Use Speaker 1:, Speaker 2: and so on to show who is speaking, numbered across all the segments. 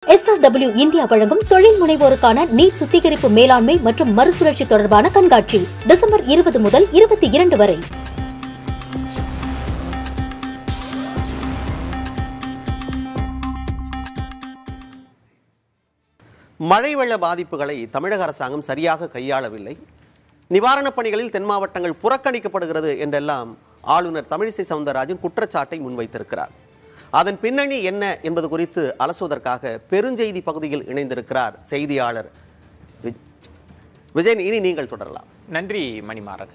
Speaker 1: SRW India வழங்கும் தொழில் முனைவோருக்கான நீர் சுத்திகரிப்பு மேலாண்மை மற்றும் மறுசுழற்சி தொடர்பான கண்காட்சி டிசம்பர் இருபது முதல் இருபத்தி இரண்டு வரை
Speaker 2: மழை வெள்ள பாதிப்புகளை தமிழக அரசாங்கம் சரியாக கையாளவில்லை நிவாரணப் பணிகளில் தென் மாவட்டங்கள் புறக்கணிக்கப்படுகிறது என்றெல்லாம் ஆளுநர் தமிழிசை சவுந்தரராஜன் குற்றச்சாட்டை முன்வைத்திருக்கிறார் அதன் பின்னணி என்ன என்பது குறித்து அலசுவதற்காக பெருஞ்செய்தி பகுதியில் இணைந்திருக்கிறார் செய்தியாளர் வி- விஜயன் இனி நீங்கள் தொடரலாம்
Speaker 3: நன்றி மணிமாறன்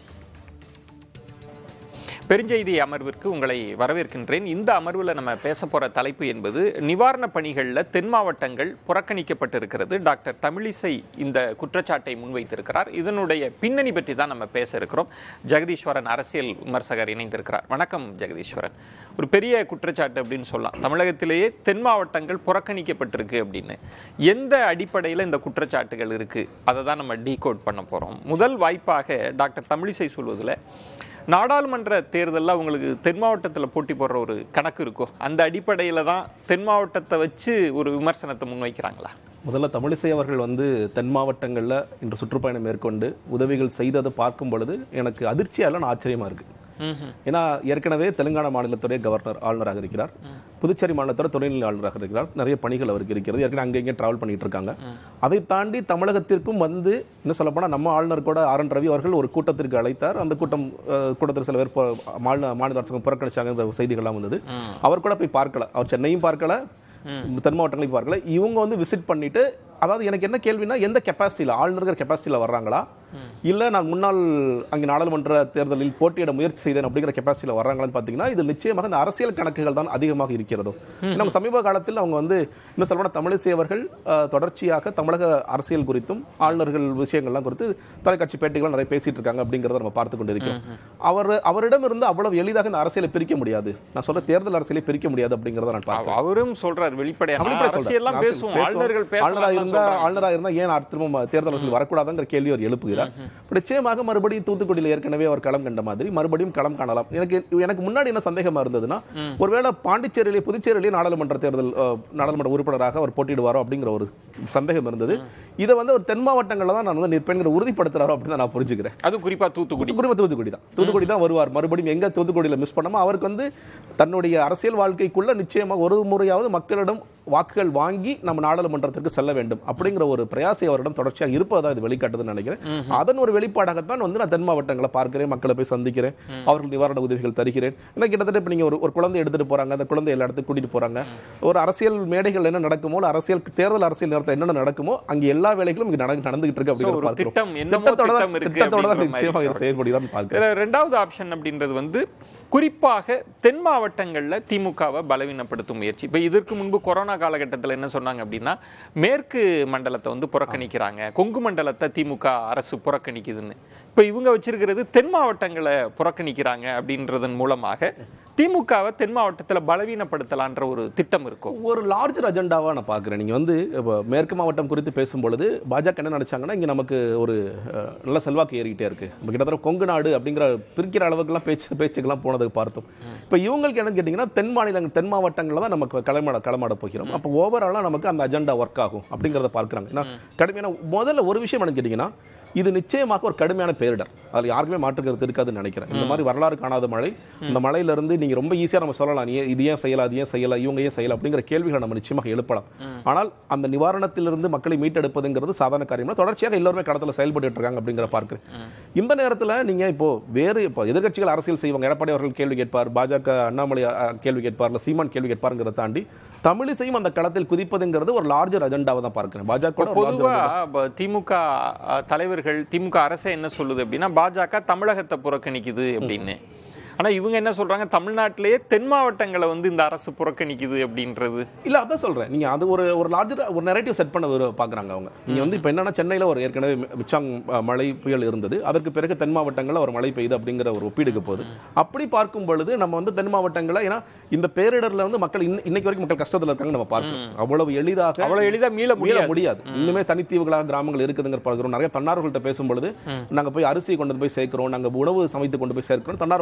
Speaker 3: பெருஞ்செய்தி அமர்விற்கு உங்களை வரவேற்கின்றேன் இந்த அமர்வில் நம்ம பேச போற தலைப்பு என்பது நிவாரணப் பணிகளில் தென் மாவட்டங்கள் புறக்கணிக்கப்பட்டிருக்கிறது டாக்டர் தமிழிசை இந்த குற்றச்சாட்டை முன்வைத்திருக்கிறார் இதனுடைய பின்னணி பற்றி தான் நம்ம பேச இருக்கிறோம் ஜெகதீஸ்வரன் அரசியல் விமர்சகர் இணைந்திருக்கிறார் வணக்கம் ஜெகதீஸ்வரன் ஒரு பெரிய குற்றச்சாட்டு அப்படின்னு சொல்லலாம் தமிழகத்திலேயே தென் மாவட்டங்கள் புறக்கணிக்கப்பட்டிருக்கு அப்படின்னு எந்த அடிப்படையில் இந்த குற்றச்சாட்டுகள் இருக்கு அதை தான் நம்ம டீகோட் பண்ண போறோம் முதல் வாய்ப்பாக டாக்டர் தமிழிசை சொல்வதில் நாடாளுமன்ற தேர்தலில் அவங்களுக்கு தென் மாவட்டத்தில் போட்டி போடுற ஒரு கணக்கு இருக்கோ அந்த அடிப்படையில் தான் தென் மாவட்டத்தை வச்சு ஒரு விமர்சனத்தை முன்வைக்கிறாங்களா
Speaker 4: முதல்ல தமிழிசை அவர்கள் வந்து தென் மாவட்டங்களில் இன்று சுற்றுப்பயணம் மேற்கொண்டு உதவிகள் செய்ததை பார்க்கும் பொழுது எனக்கு அதிர்ச்சியா இல்லை ஆச்சரியமா இருக்கு ஏன்னா ஏற்கனவே தெலுங்கானா மாநிலத்துடைய கவர்னர் ஆளுநராக இருக்கிறார் புதுச்சேரி மாநிலத்தோட துணைநிலை ஆளுநராக இருக்கிறார் நிறைய பணிகள் அவருக்கு இருக்கிறது ஏற்கனவே அங்கே இங்கே டிராவல் பண்ணிட்டு இருக்காங்க அதை தாண்டி தமிழகத்திற்கும் வந்து இன்னும் சொல்லப்போனால் நம்ம ஆளுநர் கூட ஆர் என் ரவி அவர்கள் ஒரு கூட்டத்திற்கு அழைத்தார் அந்த கூட்டம் அஹ், கூட்டத்தில் சில பேர் ப- மாநில மாநில அரசாங்கம் புறக்கணிச்சாங்க செய்திகள்லாம் வந்தது அவர் கூட போய் பார்க்கல அவர் சென்னையும் பார்க்கல தென் மாவட்டங்களையும் பார்க்கல இவங்க வந்து விசிட் பண்ணிட்டு அதாவது எனக்கு என்ன கேள்வினா எந்த கெப்பாசிட்டியில் ஆளுநர்கள் கெப்பாசிட்டியில் வர்றாங்களா இல்ல நான் முன்னாள் அங்கே நாடாளுமன்ற தேர்தலில் போட்டியிட முயற்சி செய்தேன் அப்படிங்கிற கெப்பாசிட்டியில் வர்றாங்களான்னு பார்த்தீங்கன்னா இது நிச்சயமாக இந்த அரசியல் கணக்குகள் தான் அதிகமாக இருக்கிறதோ நம்ம சமீப காலத்தில் அவங்க வந்து இன்னும் சொல்லப்போனால் தமிழிசை அவர்கள் அஹ், தொடர்ச்சியாக தமிழக அரசியல் குறித்தும் ஆளுநர்கள் விஷயங்கள்லாம் குறித்து தொலைக்காட்சி பேட்டிகள் நிறைய பேசிட்டு இருக்காங்க அப்படிங்கிறத நம்ம பார்த்து கொண்டிருக்கிறோம் அவர் அவரிடம் இருந்து அவ்வளவு எளிதாக இந்த அரசியலை பிரிக்க முடியாது நான் சொல்ற தேர்தல் அரசியலை பிரிக்க முடியாது அப்படிங்கிறத நான் பார்க்கிறேன்
Speaker 3: அவரும் சொல்றார் வெளிப்படையா
Speaker 4: அப்படி பேச சொல்றேன்.
Speaker 3: அரசியல்லாம்
Speaker 4: அரசியல்
Speaker 3: பேசுவோம்
Speaker 4: பேசுவோம்.
Speaker 3: ஆளுநர்கள்
Speaker 4: ஆளுநரா
Speaker 3: பேசலாம்
Speaker 4: இருந்தா ஆளுநரா இருந்தா ஏன் அடுத்த திரும்ப தேர்தல் அரசியல் வரக்கூடாதுங்கிற கேள்வி அவர் எழுப்புகிறார் இப்ப நிச்சயமாக மறுபடியும் தூத்துக்குடியில் ஏற்கனவே அவர் களம் கண்ட மாதிரி மறுபடியும் களம் காணலாம் எனக்கு எனக்கு முன்னாடி என்ன சந்தேகமா இருந்ததுன்னா ஒருவேளை பாண்டிச்சேரியிலே புதுச்சேரியிலே நாடாளுமன்ற தேர்தல் அஹ், நாடாளுமன்ற உறுப்பினராக அவர் போட்டியிடுவாரோ அப்படிங்கிற ஒரு சந்தேகம் இருந்தது இதை வந்து ஒரு தென் மாவட்டங்கள்ல தான் நான் வந்து நிற்பேங்கிற உறுதிப்படுத்துறாரோ அப்படின்னு தான் நான் புரிஞ்சுக்கிறேன்
Speaker 3: அது குறிப்பா தூத்துக்குடி
Speaker 4: குறிப்பா தூத்துக்குடி தான் தூத்துக்குடி தான் வருவார் மறுபடியும் எங்க தூத்துக்குடியில மிஸ் பண்ணாம அவருக்கு வந்து தன்னுடைய அரசியல் வாழ்க்கைக்குள்ள நிச்சயமா ஒரு முறையாவது மக்களிடம் வாக்குகள் வாங்கி நம்ம நாடாளுமன்றத்திற்கு செல்ல வேண்டும் அப்படிங்கிற ஒரு பிரயாசை அவரிடம் தொடர்ச்சியாக இருப்பதா இது வெளிக்காட்டுதுன்னு நினைக்கிறேன் அதன் ஒரு வெளிப்பாடாகத்தான் வந்து நான் தென் மாவட்டங்களை பார்க்கிறேன் மக்களை போய் சந்திக்கிறேன் அவர்கள் நிவாரண உதவிகள் தருகிறேன் ஏன்னா கிட்டத்தட்ட இப்போ நீங்க ஒரு ஒரு குழந்தை எடுத்துட்டு போறாங்க அந்த குழந்தை எல்லா இடத்துக்கும் கூட்டிட்டு போறாங்க ஒரு அரசியல் மேடைகள் என்ன நடக்குமோ இல்ல அரசியல் தேர்தல் அரசியல் நேரத்தில் என்னென்ன நடக்குமோ அங்க எல்லா வேலைகளும் இங்க நடந்து நடந்துகிட்டு இருக்கு
Speaker 3: So, ஒரு
Speaker 4: அப்படிங்கிறத பார்க்கிறோம்
Speaker 3: திட்டம் என்னமோ
Speaker 4: திட்டத்தோட தான்
Speaker 3: திட்டம் இருக்கு
Speaker 4: திட்டத்தோட தான்
Speaker 3: அப்படிங்கிற மாதிரி
Speaker 4: நிச்சயமாக
Speaker 3: இருக்கு.
Speaker 4: செயல்படுதான் பார்க்கிறேன்
Speaker 3: இதுல ரெண்டாவது ஆப்ஷன் அப்படின்றது வந்து குறிப்பாக தென் மாவட்டங்கள்ல திமுகவை பலவீனப்படுத்தும் முயற்சி இப்போ இதற்கு முன்பு கொரோனா காலகட்டத்தில் என்ன சொன்னாங்க அப்படின்னா மேற்கு மண்டலத்தை வந்து புறக்கணிக்கிறாங்க கொங்கு மண்டலத்தை திமுக அரசு புறக்கணிக்குதுன்னு இப்போ இவங்க வச்சிருக்கிறது தென் மாவட்டங்களை புறக்கணிக்கிறாங்க அப்படின்றதன் மூலமாக திமுகவை தென் மாவட்டத்துல பலவீனப்படுத்தலான்ற ஒரு திட்டம் இருக்கும்
Speaker 4: ஒரு லார்ஜர் அஜெண்டாவா நான் பார்க்குறேன் நீங்கள் வந்து இப்போ மேற்கு மாவட்டம் குறித்து பேசும்பொழுது பாஜக என்ன நினைச்சாங்கன்னா இங்கே நமக்கு ஒரு அஹ், நல்ல செல்வாக்கு ஏறிக்கிட்டே இருக்கு இப்போ கிட்டத்தட்ட கொங்கு நாடு அப்படிங்கிற பிரிக்கிற அளவுக்குலாம் பேச்சு பேச்சுக்கெல்லாம் போனதுக்கு பார்த்தோம் இப்போ இவங்களுக்கு என்ன கேட்டிங்கன்னா தென் மாநிலங்கள் தென் மாவட்டங்களில் தான் நமக்கு களமாட களமாட போகிறோம் அப்போ ஓவராலாக நமக்கு அந்த அஜெண்டா ஒர்க் ஆகும் அப்படிங்கிறத பார்க்குறாங்க ஏன்னா கடுமையான முதல்ல ஒரு விஷயம் என்ன கேட்டிங்கன்னா இது நிச்சயமாக ஒரு கடுமையான பேரிடர் அதில் யாருக்குமே மாற்றுக்கிறது இருக்காதுன்னு நினைக்கிறேன் இந்த மாதிரி வரலாறு காணாத மழை இந்த மழையிலிருந்து நீங்க ரொம்ப ஈஸியா நம்ம சொல்லலாம் நீ ஏன் இது ஏன் செய்யலாம் அது ஏன் செய்யலாம் இவங்க ஏன் செய்யலாம் அப்படிங்கிற கேள்விகளை நம்ம நிச்சயமாக எழுப்பலாம் ஆனால் அந்த நிவாரணத்திலிருந்து மக்களை மீட்டெடுப்பதுங்கிறது சாதாரண காரியம் தொடர்ச்சியாக எல்லாருமே களத்தில் செயல்பட்டு இருக்காங்க அப்படிங்கிற பார்க்கிறேன் இந்த நேரத்தில் நீங்க இப்போ வேறு இப்போ எதிர்க்கட்சிகள் அரசியல் செய்வாங்க எடப்பாடி அவர்கள் கேள்வி கேட்பார் பாஜக அண்ணாமலை அஹ், கேள்வி கேட்பார் இல்ல சீமான் கேள்வி கேட்பாருங்கிறத தாண்டி தமிழிசையும் அந்த களத்தில் குதிப்பதுங்கிறது ஒரு லார்ஜர் அஜெண்டாவை தான் பார்க்கிறேன் பாஜக
Speaker 3: பொதுவா ப- திமுக அ, தலைவர்கள் திமுக அரசே என்ன சொல்லுது அப்படின்னா பாஜக தமிழகத்தை புறக்கணிக்குது அப்படின்னு ஆனா இவங்க என்ன சொல்றாங்க தமிழ்நாட்டிலேயே தென் மாவட்டங்களை வந்து இந்த அரசு புறக்கணிக்குது அப்படின்றது
Speaker 4: இல்ல அதான் சொல்றேன் நீங்க அது ஒரு ஒரு லார்ஜர் ஒரு நெரேட்டிவ் செட் பண்ண விரு- பாக்குறாங்க அவங்க நீங்க வந்து இப்ப என்னன்னா சென்னையில ஒரு ஏற்கனவே மி- மிச்சாங் அஹ், மழை புயல் இருந்தது அதற்கு பிறகு தென் மாவட்டங்கள்ல ஒரு மழை பெய்யுது அப்படிங்கிற ஒரு ஒப்பீடுக்கு போகுது அப்படி பார்க்கும் பொழுது நம்ம வந்து தென் மாவட்டங்கள ஏன்னா இந்த பேரிடர்ல வந்து மக்கள் இன்ன- இன்னைக்கு வரைக்கும் மக்கள் கஷ்டத்துல இருக்காங்க நம்ம பார்க்கிறோம் அவ்வளவு எளிதாக
Speaker 3: அவ்வளவு எளிதா மீள
Speaker 4: மீள
Speaker 3: முடியாது
Speaker 4: முடியாது இன்னுமே தனித்தீவுகளாக கிராமங்கள் இருக்குதுங்கிற பார்க்கிறோம் நிறைய தன்னார்வர்கள்ட்ட பேசும்பொழுது நாங்க போய் அரிசி கொண்டு போய் சேர்க்கிறோம் நாங்க உணவு சமைத்து கொண்டு போய் சேர்க்கிறோம் தன்னார்வல் நிறைய பேர்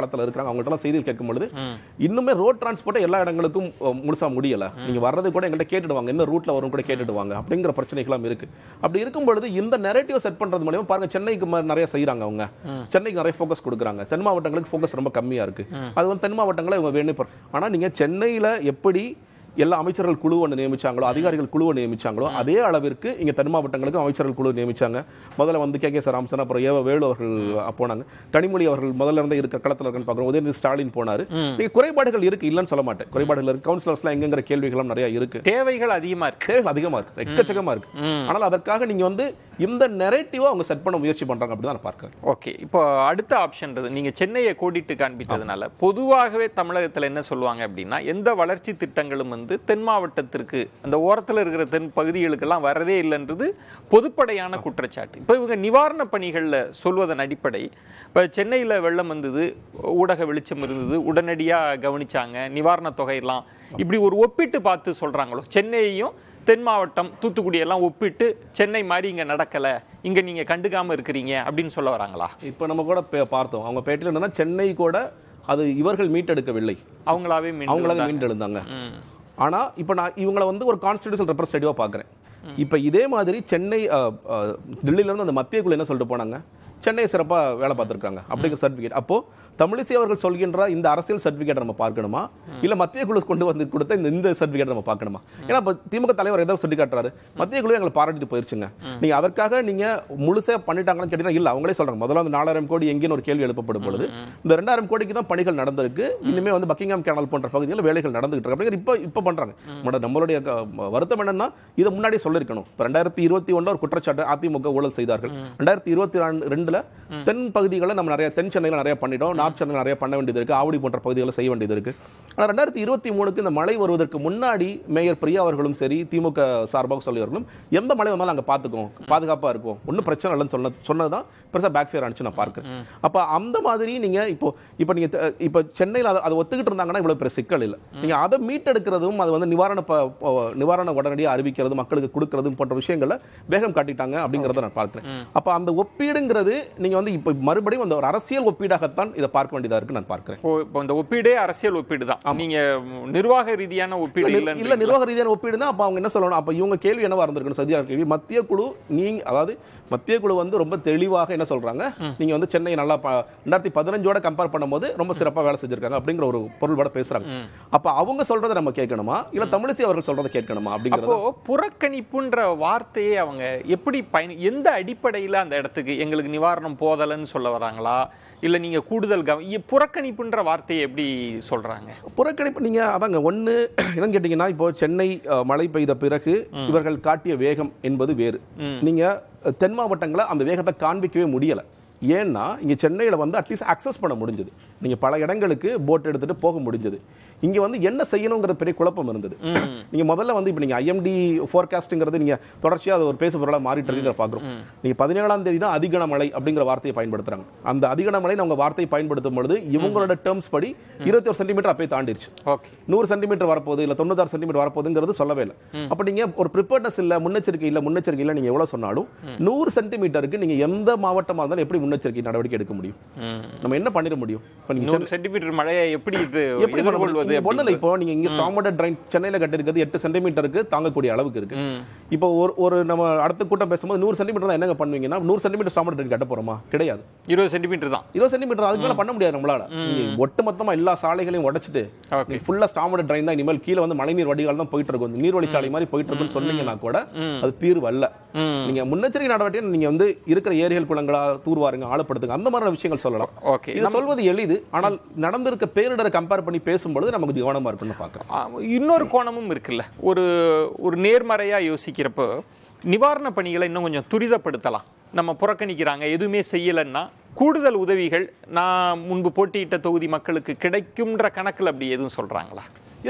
Speaker 4: களத்துல இருக்கிறாங்க அவங்கள்ட்ட எல்லாம் செய்திகள் கேட்கும் பொழுது இன்னுமே ரோட் டிரான்ஸ்போர்ட்டை எல்லா இடங்களுக்கும் அஹ், முழுசா முடியல நீங்க வர்றது கூட எங்கள்கிட்ட கேட்டுடுவாங்க என்ன ரூட்ல வரும் கூட கேட்டுடுவாங்க அப்படிங்கிற பிரச்சனைகள்லாம் இருக்கு அப்படி இருக்கும் பொழுது இந்த நெரேட்டிவ் செட் பண்றது மூலியமா பாருங்க சென்னைக்கு ம- நிறைய செய்றாங்க அவங்க சென்னைக்கு நிறைய ஃபோக்கஸ் கொடுக்குறாங்க தென் மாவட்டங்களுக்கு ஃபோக்கஸ் ரொம்ப கம்மியா இருக்கு அது வந்து தென் மாவட்டங்களை இவங்க வேணும் இப்ப- ஆனா நீங்க சென்னையில எப்படி எல்லா அமைச்சர்கள் குழு ஒன்று நியமிச்சாங்களோ அதிகாரிகள் குழுவை நியமிச்சாங்களோ அதே அளவிற்கு இங்க தென் மாவட்டங்களுக்கு அமைச்சர்கள் குழு நியமிச்சாங்க முதல்ல வந்து கே கே சார் ராமசன் அப்புறம் ஏவ வேலு அவர்கள் போனாங்க கனிமொழி அவர்கள் முதல்ல இருந்தே இருக்கிற களத்தில் இருக்குன்னு பார்க்குறோம் உதயநிதி ஸ்டாலின் போனாரு நீங்க குறைபாடுகள் இருக்கு இல்லைன்னு சொல்ல மாட்டேன் குறைபாடுகள் இருக்கு கவுன்சிலர்ஸ்லாம் எங்கங்கிற கேள்விகளும் நிறைய இருக்கு
Speaker 3: தேவைகள் அதிகமா இருக்கு
Speaker 4: தேவைகள் அதிகமா இருக்கு எக்கச்சக்கமா இருக்கு ஆனால் அதற்காக நீங்க வந்து இந்த நெரேட்டிவா அவங்க செட் பண்ண முயற்சி பண்றாங்க அப்படி தான் நான் பார்க்கிறேன்
Speaker 3: ஓகே இப்போ அடுத்த ஆப்ஷன்றது நீங்க சென்னையை கோடிட்டு காண்பித்ததுனால பொதுவாகவே தமிழகத்துல என்ன சொல்லுவாங்க அப்படின்னா எந்த வளர்ச்சி திட்டங்களும் வந்து தென் மாவட்டத்திற்கு அந்த ஓரத்துல இருக்கிற தென் பகுதிகளுக்கெல்லாம் வரதே இல்லைன்றது பொதுப்படையான குற்றச்சாட்டு இப்போ இவங்க நிவாரண பணிகள்ல சொல்வதன் அடிப்படை இப்போ சென்னையில வெள்ளம் வந்தது ஊடக வெளிச்சம் இருந்தது உடனடியா கவனிச்சாங்க நிவாரண தொகையெல்லாம் இப்படி ஒரு ஒப்பிட்டு பார்த்து சொல்றாங்களோ சென்னையையும் தென் மாவட்டம் தூத்துக்குடி எல்லாம் ஒப்பிட்டு சென்னை மாதிரி இங்க நடக்கல இங்க நீங்க கண்டுக்காம இருக்கிறீங்க அப்படின்னு சொல்ல வராங்களா
Speaker 4: இப்போ நம்ம கூட பே- பார்த்தோம் அவங்க பேட்டியில் என்னன்னா சென்னை கூட அது இவர்கள் மீட்டெடுக்கவில்லை
Speaker 3: அவங்களாவே மீண்டு
Speaker 4: அவங்களால
Speaker 3: வந்தாங்க.
Speaker 4: மீண்டெழுந்தாங்க
Speaker 3: ம்.
Speaker 4: ஆனா இப்போ நான் இவங்களை வந்து ஒரு கான்ஸ்டிடியூஷன் ரெப்ரஸன்டேட்டிவா பார்க்குறேன் இப்போ இதே மாதிரி சென்னை அஹ், அஹ், தில்லியில இருந்து அந்த மத்திய குழு என்ன சொல்லிட்டு போனாங்க சென்னை சிறப்பா வேலை பார்த்திருக்காங்க அப்படிங்கிற சர்டிஃபிகேட் அப்போ தமிழிசை அவர்கள் சொல்கின்ற இந்த அரசியல் சர்டிஃபிகேட் நம்ம பார்க்கணுமா இல்ல மத்திய குழு கொண்டு வந்து கொடுத்த இந்த இந்த சர்டிஃபிகேட் நம்ம பார்க்கணுமா ஏன்னா இப்போ திமுக தலைவர் ஏதோ சொல்லி காட்டுறாரு மத்திய குழு எங்களை பாராட்டிட்டு போயிருச்சுங்க நீங்க அதற்காக நீங்க முழுசா பண்ணிட்டாங்கன்னு கேட்டீங்கன்னா இல்ல அவங்களே சொல்றாங்க முதல்ல அந்த நாலாயிரம் கோடி எங்கேன்னு ஒரு கேள்வி எழுப்பப்படும் பொழுது இந்த ரெண்டாயிரம் கோடிக்கு தான் பணிகள் நடந்திருக்கு இனிமே வந்து பக்கிங்ஹாம் கேனல் போன்ற பகுதிகளில் வேலைகள் நடந்துகிட்டு இருக்கு அப்படிங்கிற இப்போ இப்போ பண்றாங்க நம்மளோட- நம்மளுடைய க- வருத்தம் என்னன்னா இதை முன்னாடியே சொல்லிருக்கணும் இப்போ ரெண்டாயிரத்தி இருபத்தி ஒண்ணுல ஒரு குற்றச்சாட்டு அதிமுக ஊழல் செய்தார்கள் ரெண்டாயிரத்தி இருபத்தி ரெண்டுல தென் பகுதிகளில் நம்ம நிறைய தென் சென்னையில் நிறைய பண்ணிட்டோம் நார்த் சென்னையில் நிறைய பண்ண வேண்டியது இருக்கு ஆவடி போன்ற பகுதிகளில் செய்ய வேண்டியது இருக்கு ஆனால் ரெண்டாயிரத்தி இருபத்தி மூணுக்கு இந்த மழை வருவதற்கு முன்னாடி மேயர் பிரியா அவர்களும் சரி திமுக சார்பாக சொல்லியவர்களும் எந்த மழை வந்தாலும் அங்கே பார்த்துக்குவோம் பாதுகாப்பாக இருக்கும் ஒன்றும் பிரச்சனை இல்லைன்னு சொன்ன சொன்னதுதான் பெருசாக பேக் ஃபேர் ஆனிச்சு நான் பார்க்கிறேன் அப்போ அந்த மாதிரி நீங்க இப்போ இப்போ நீங்க தெ- இப்போ சென்னையில் அதை அதை ஒத்துக்கிட்டு இருந்தாங்கன்னா இவ்வளவு பெரிய சிக்கல் இல்லை நீங்க அதை மீட்டெடுக்கிறதும் அது வந்து நிவாரண ப- ப- நிவாரண உடனடியாக அறிவிக்கிறது மக்களுக்கு கொடுக்கறதும் போன்ற விஷயங்களை வேகம் காட்டிட்டாங்க அப்படிங்கிறத நான் பார்க்கிறேன் அப்போ அந்த ஒப்பீடுங்கிறது நீங்க வந்து இப்போ மறுபடியும் அந்த ஒரு அரசியல் ஒப்பீடாகத்தான் இதை பார்க்க வேண்டியதா இருக்கு நான் பார்க்கிறேன்
Speaker 3: இப்போ இப்போ இந்த ஒப்பீடே அரசியல் ஒப்பீடு தான் நீங்க நிர்வாக ரீதியான ஒப்பீடு
Speaker 4: இல்ல
Speaker 3: இல்லைன்றீங்களா?
Speaker 4: நிர்வாக ரீதியான ஒப்பீடுனா அப்ப அவங்க என்ன சொல்லணும் அப்ப இவங்க கேள்வி என்னவா இருந்திருக்கணும் சதியான கேள்வி மத்திய குழு நீங்க அதாவது மத்திய குழு வந்து ரொம்ப தெளிவாக என்ன சொல்றாங்க நீங்க வந்து சென்னை நல்லா ப- ரெண்டாயிரத்தி பதினஞ்சோட கம்பேர் பண்ணும்போது ரொம்ப சிறப்பா வேலை செஞ்சிருக்காங்க அப்படிங்கிற ஒரு பொருள்பட பேசுறாங்க அப்ப அவங்க சொல்றதை நம்ம கேட்கணுமா இல்ல தமிழிசை அவர்கள் சொல்றதை கேட்கணுமா அப்படிங்கிறது
Speaker 3: அப்போ புறக்கணிப்புன்ற வார்த்தையை அவங்க எப்படி பயன் எந்த அடிப்படையில அந்த இடத்துக்கு எங்களுக்கு நிவாரணம் போதலைன்னு சொல்ல வராங்களா இல்ல நீங்க கூடுதல் கவ இ- புறக்கணிப்புன்ற வார்த்தையை எப்படி சொல்றாங்க
Speaker 4: புறக்கணிப்பு நீங்க அதாங்க ஒண்ணு என்னன்னு கேட்டீங்கன்னா இப்போ சென்னை அஹ், மழை பெய்த பிறகு இவர்கள் காட்டிய வேகம் என்பது வேறு நீங்க அஹ், தென் மாவட்டங்களை அந்த வேகத்தை காண்பிக்கவே முடியல ஏன்னா இங்க சென்னையில வந்து அட்லீஸ்ட் அக்சஸ் பண்ண முடிஞ்சது நீங்க பல இடங்களுக்கு போட் எடுத்துட்டு போக முடிஞ்சது இங்க வந்து என்ன செய்யணுங்கிற பெரிய குழப்பம் இருந்தது நீங்க முதல்ல வந்து இப்போ நீங்க ஐஎம்டி ஃபோர்காஸ்ட்ங்கிறது நீங்க தொடர்ச்சியா அது ஒரு பேசு பொருளாக மாறிட்டு இருக்கிறத பாக்குறோம் நீங்க பதினேழாம் தேதி தான் அதிகன மழை அப்படிங்கிற வார்த்தையை பயன்படுத்துறாங்க அந்த அதிகன மழை அவங்க வார்த்தையை பயன்படுத்தும் பொழுது இவங்களோட டேர்ம்ஸ் படி இருபத்தி ஒரு சென்டிமீட்டர் அப்பயே தாண்டிருச்சு
Speaker 3: ஓகே
Speaker 4: நூறு சென்டிமீட்டர் வரப்போகுது இல்ல தொண்ணூத்தாறு சென்டிமீட்டர் வரப்போகுதுங்கிறது சொல்லவே இல்லை அப்ப நீங்க ஒரு ப்ரிப்பேர்னஸ் இல்ல முன்னெச்சரிக்கை இல்ல முன்னெச்சரிக்கை இல்ல நீங்க எவ்வளவு சொன்னாலும் நூறு சென்டிமீட்டருக்கு நீங்க எந்த மாவட்டமா இருந்தாலும் எப்படி முன்னெச்சரிக்கை நடவடிக்கை எடுக்க முடியும் நம்ம என்ன பண்ணிட முடியும் இப்ப நீங்க
Speaker 3: நூறு சென்டிமீட்டர் மழையை எப்படி இது
Speaker 4: எப்படி பண்ண முடியும்?
Speaker 3: எதிர்கொள்வது
Speaker 4: நீங்க ஒண்ணும் இல்ல இப்போ நீங்க இங்க ஸ்ட்ராங் வாட்டர் ட்ரைன் சென்னையில கட்டிருக்கிறது எட்டு சென்டிமீட்டருக்கு தாங்கக்கூடிய அளவுக்கு இருக்கு இப்போ ஒரு ஒரு நம்ம அடுத்த கூட்டம் பேசும்போது நூறு சென்டிமீட்டர் தான் என்னங்க பண்ணுவீங்கன்னா நூறு சென்டிமீட்டர் ஸ்ட்ராங் வாட்டர் ட்ரைன் கட்ட போறோமா கிடையாது
Speaker 3: இருபது சென்டிமீட்டர் தான்
Speaker 4: இருபது சென்டிமீட்டர் அதுக்கு மேல பண்ண முடியாது நம்மளால நீங்க ஒட்டு மொத்தமா எல்லா சாலைகளையும் உடைச்சிட்டு
Speaker 3: Okay.
Speaker 4: ஃபுல்லா ஸ்டாமோட ட்ரைன் தான் இனிமேல் கீழே வந்து மழைநீர் வடிகால் தான் போயிட்டு இருக்கும் இந்த நீர்வழிச்சாலை மாதிரி போயிட்டு இருக்குன்னு சொன்னீங்கன்னா கூட அது தீர்வு அல்ல நீங்க முன்னெச்சரிக்கை நடவடிக்கை நீங்க வந்து இருக்கிற ஏரிகள் குளங்களா தூர்வாருங்க ஆழப்படுத்துங்க அந்த மாதிரியான விஷயங்கள் சொல்லலாம்
Speaker 3: ஓகே
Speaker 4: இது சொல்வது எளிது ஆனால் நடந்திருக்க பேரிடரை கம்பேர் பண்ணி பேசும்பொழுது நமக்கு கொஞ்சம் கவனமா இருக்குன்னு பாக்குறேன்
Speaker 3: ஆ, இன்னொரு கோணமும் இருக்குல்ல ஒரு ஒரு நேர்மறையா யோசிக்கிறப்போ நிவாரண பணிகளை இன்னும் கொஞ்சம் துரிதப்படுத்தலாம் நம்ம புறக்கணிக்கிறாங்க எதுவுமே செய்யலைன்னா கூடுதல் உதவிகள் நான் முன்பு போட்டியிட்ட தொகுதி மக்களுக்கு கிடைக்கும்ன்ற கணக்குல அப்படி எதுவும் சொல்றாங்களா
Speaker 4: இருக்கலாம்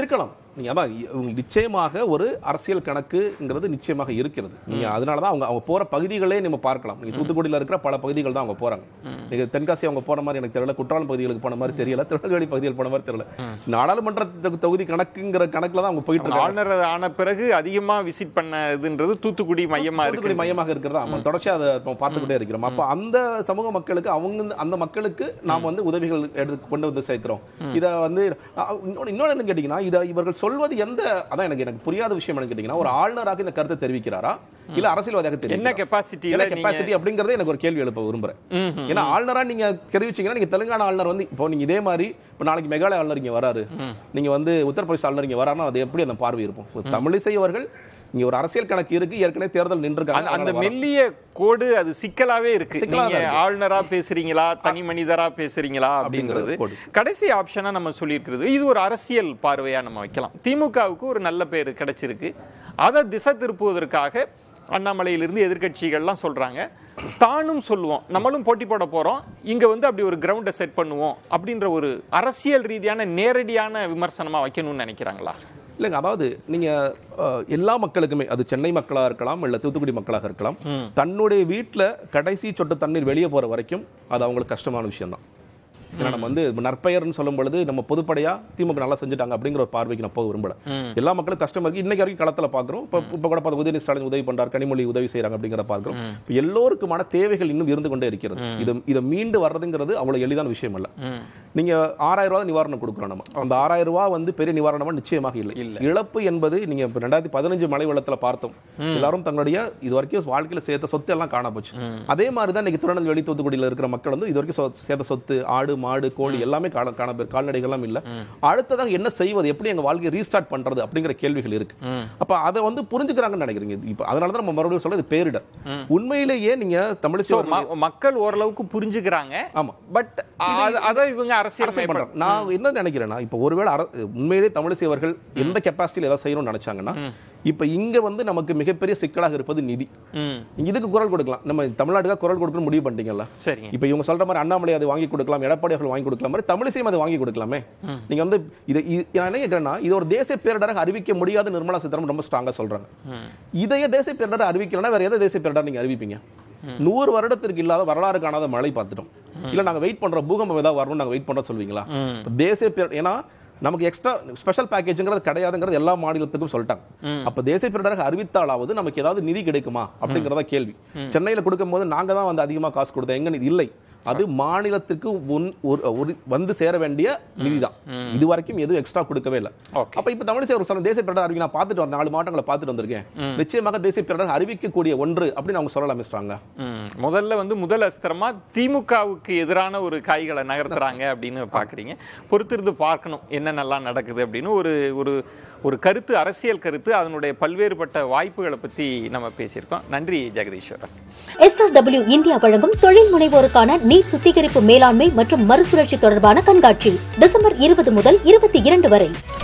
Speaker 4: நீங்க அதான் இ- உங்களுக்கு நிச்சயமாக ஒரு அரசியல் கணக்குங்கிறது நிச்சயமாக இருக்கிறது நீங்க அதனால தான் அவங்க அவங்க போற பகுதிகளே நம்ம பார்க்கலாம் நீங்க தூத்துக்குடியில இருக்கிற பல பகுதிகள் தான் அவங்க போறாங்க நீங்க தென்காசி அவங்க போன மாதிரி எனக்கு தெரியல குற்றாலம் பகுதிகளுக்கு போன மாதிரி தெரியல திருநெல்வேலி பகுதியில் போன மாதிரி தெரியல நாடாளுமன்ற தொ- தொகுதி கணக்குங்கிற கணக்குல தான் அவங்க போயிட்டு இருக்காங்க
Speaker 3: ஆளுநர் ஆன பிறகு அதிகமா விசிட் பண்ணதுன்றது தூத்துக்குடி மையமா
Speaker 4: தூத்துக்குடி
Speaker 3: இருக்கு
Speaker 4: மையமாக இருக்கிறதா ஆமா தொடர்ச்சியா அதை நம்ம பார்த்துக்கிட்டே இருக்கிறோம் அப்ப அந்த சமூக மக்களுக்கு அவங்க அந்த மக்களுக்கு நாம் வந்து உதவிகள் எடுத்து கொண்டு வந்து சேர்க்கிறோம் இத வந்து அஹ், இன்னொன்னு இன்னொன்னு என்ன கேட்டீங்கன்னா இதை இவர்கள் சொல்வது எந்த அதான் எனக்கு எனக்கு புரியாத விஷயம் என்ன கேட்டீங்கன்னா ஒரு ஆளுநராக இந்த கருத்தை தெரிவிக்கிறாரா இல்ல அரசியல்வாதியாக
Speaker 3: என்ன
Speaker 4: தெரிவிக்கிறாரா?
Speaker 3: கெப்பாசிட்டியில
Speaker 4: என்ன கெப்பாசிட்டி அப்படிங்கறதே எனக்கு ஒரு கேள்வி எழுப்ப விரும்புறேன் ஏன்னா ஆளுநரா நீங்க தெரிவிச்சீங்கன்னா நீங்க தெலுங்கானா ஆளுநர் வந்து இப்போ நீங்க இதே மாதிரி இப்போ நாளைக்கு மேகாலய ஆளுநர் இங்க வராரு நீங்க வந்து உத்தரப்பிரதேச ஆளுநர் இங்க வராருன்னா அது எப்படி அந்த பார்வை இருக்கும் ஒரு தமிழிசை அவர்கள் இங்க ஒரு அரசியல் கணக்கு இருக்கு ஏற்கனவே தேர்தல் நின்றுருக்காங்க
Speaker 3: அந்த- அந்த
Speaker 4: அதனால வர-
Speaker 3: மெல்லிய கோடு அது சிக்கலாவே இருக்கு
Speaker 4: சிக்கலா
Speaker 3: நீங்க
Speaker 4: தான் இருக்கு.
Speaker 3: ஆளுநரா பேசுறீங்களா தனி மனிதரா பேசுறீங்களா அப்படிங்கிறது
Speaker 4: கோடு.
Speaker 3: கடைசி ஆப்ஷனா நம்ம சொல்லியிருக்கிறது இது ஒரு அரசியல் பார்வையா நம்ம வைக்கலாம் திமுகவுக்கு ஒரு நல்ல பேர் கிடைச்சிருக்கு அதை திசை திருப்புவதற்காக அண்ணாமலையிலிருந்து எதிர்க்கட்சிகள்லாம் சொல்றாங்க தானும் சொல்லுவோம் நம்மளும் போட்டி போட போறோம் இங்க வந்து அப்படி ஒரு கிரவுண்டை செட் பண்ணுவோம் அப்படின்ற ஒரு அரசியல் ரீதியான நேரடியான விமர்சனமா வைக்கணும்னு நினைக்கிறாங்களா
Speaker 4: இல்லைங்க அதாவது நீங்க அஹ், எல்லா மக்களுக்குமே அது சென்னை மக்களா இருக்கலாம் இல்ல தூத்துக்குடி மக்களாக இருக்கலாம் தன்னுடைய வீட்ல கடைசி சொட்டு தண்ணீர் வெளியே போற வரைக்கும் அது அவங்களுக்கு கஷ்டமான விஷயம் தான் ஏன்னா நம்ம வந்து நற்பெயர்னு சொல்லும் பொழுது நம்ம பொதுப்படையா திமுக நல்லா செஞ்சுட்டாங்க அப்படிங்கிற ஒரு பார்வைக்கு நான் போக விரும்பல எல்லா மக்களும் கஷ்டமா இருக்கு இன்னைக்கு வரைக்கும் களத்துல பாக்குறோம் இப்ப இப்ப கூட பார்த்து உதயநிதி ஸ்டாலின் உதவி பண்றார் கனிமொழி உதவி செய்றாங்க அப்படிங்கிற பார்க்கிறோம் இப்ப எல்லோருக்குமான தேவைகள் இன்னும் இருந்து கொண்டே இருக்கிறது இது இதை மீண்டு வர்றதுங்கிறது அவ்வளவு எளிதான விஷயம் அல்ல நீங்க ஆறாயிரம் ரூபாய் நிவாரணம் கொடுக்குறோம் நம்ம அந்த ஆறாயிரம் ரூபாய் வந்து பெரிய நிவாரணமா நிச்சயமாக இல்லை இழப்பு என்பது நீங்க இப்ப ரெண்டாயிரத்தி பதினஞ்சு மழை வெள்ளத்துல பார்த்தோம் எல்லாரும் தங்களுடைய இது வரைக்கும் வாழ்க்கையில சேர்த்த சொத்து எல்லாம் காண போச்சு அதே மாதிரி தான் இன்னைக்கு திருநெல்வேலி தூத்துக்குடியில இருக்கிற மக்கள் வந்து இது வரைக்கும் சொ- சேர்த்த சொத்து ஆடு மாடு கோழி எல்லாமே காண காண போய் கால்நடைகள்லாம் இல்ல அடுத்ததாக என்ன செய்வது எப்படி எங்க வாழ்க்கையை ரீஸ்டார்ட் பண்றது அப்படிங்கிற கேள்விகள் இருக்கு அப்ப அதை வந்து புரிஞ்சுக்கிறாங்கன்னு நினைக்கிறீங்க இப்ப அதனால தான் நம்ம மறுபடியும் சொல்றது பேரிடர் உண்மையிலேயே நீங்க தமிழிசை
Speaker 3: So,
Speaker 4: அவர்கள்
Speaker 3: ம- மக்கள் ஓரளவுக்கு புரிஞ்சுக்கிறாங்க
Speaker 4: ஆமா
Speaker 3: பட் அதை இவங்க அரசியல்
Speaker 4: அரசியல் பண்றாங்க நான் என்ன நினைக்கிறேன்னா இப்போ ஒருவேளை அர- உண்மையிலே தமிழிசை அவர்கள் எந்த கெப்பாசிட்டியில் ஏதாவது செய்யணும்னு நினைச்சாங்கன்னா இப்போ இங்க வந்து நமக்கு மிகப்பெரிய சிக்கலாக இருப்பது நிதி
Speaker 3: ம்
Speaker 4: இதுக்கு குரல் கொடுக்கலாம் நம்ம தமிழ்நாட்டுக்காக குரல் கொடுக்கணும் முடிவு பண்ணிட்டீங்கல்ல
Speaker 3: சரிங்க
Speaker 4: இப்போ இவங்க சொல்ற மாதிரி அண்ணாமலை அதை வாங்கி கொடுக்கலாம் எடப்பாடி அவர்கள் வாங்கி கொடுக்கலாம் மாதிரி தமிழிசையும் அதை வாங்கி கொடுக்கலாமே நீங்க வந்து இது இது- நான் என்ன கேட்கிறேன்னா இது ஒரு தேசிய பேரிடராக அறிவிக்க முடியாத நிர்மலா சீதாராமன் ரொம்ப ஸ்ட்ராங்கா சொல்றாங்க இதையே தேசிய பேரிடர் அறிவிக்கலன்னா வேற எதை தேசிய பேரிடர் நீங்க அறிவிப்பீங்க நூறு வருடத்திற்கு இல்லாத வரலாறு காணாத மழை பார்த்துட்டோம் இல்ல நாங்க வெயிட் பண்றோம் பூகம்பம் ஏதாவது வரணும் நாங்க வெயிட் பண்றோம் சொல்வீங்களா இப்ப தேசிய பேர் ஏன்னா நமக்கு எக்ஸ்ட்ரா ஸ்பெஷல் பேக்கேஜ்ங்கிறது கிடையாதுங்கிறது எல்லா மாநிலத்துக்கும் சொல்லிட்டாங்க அப்ப தேசிய பேரிடராக அறிவித்தாலாவது நமக்கு ஏதாவது நிதி கிடைக்குமா அப்படிங்கறத கேள்வி சென்னையில கொடுக்கும்போது நாங்க தான் வந்து அதிகமா காசு கொடுத்தோம் எங்க நிதி இல்லை அது மாநிலத்திற்கு உன்- ஒரு- ஒரு வந்து சேர வேண்டிய நிதிதான் இது வரைக்கும் எதுவும் எக்ஸ்ட்ரா கொடுக்கவே இல்லை
Speaker 3: Okay.
Speaker 4: அப்ப இப்ப தமிழிசை ஒரு சொல்ல தேசிய பேரிடர் அறிவிக்க நான் பார்த்துட்டு வரேன் நாலு மாவட்டங்களை பார்த்துட்டு வந்திருக்கேன் நிச்சயமாக தேசிய பேரிடர் அறிவிக்கக்கூடிய ஒன்று அப்படின்னு அவங்க சொல்லலாம் மிஸ்டராங்க
Speaker 3: ம். முதல்ல வந்து முதல் அஸ்திரமா திமுகவுக்கு எதிரான ஒரு காய்களை நகர்த்துறாங்க அப்படின்னு பாக்குறீங்க பொறுத்திருந்து பார்க்கணும் என்னென்னலாம் நடக்குது அப்படின்னு ஒரு ஒரு ஒரு கருத்து அரசியல் கருத்து அதனுடைய பல்வேறுபட்ட வாய்ப்புகளை பத்தி நம்ம பேசியிருக்கோம் நன்றி ஜெகதீஸ்வரன்
Speaker 1: எஸ்ஆர்டபிள்யூ இந்தியா வழங்கும் தொழில் முனைவோருக்கான நீர் சுத்திகரிப்பு மேலாண்மை மற்றும் மறுசுழற்சி தொடர்பான கண்காட்சி டிசம்பர் இருபது முதல் இருபத்தி இரண்டு வரை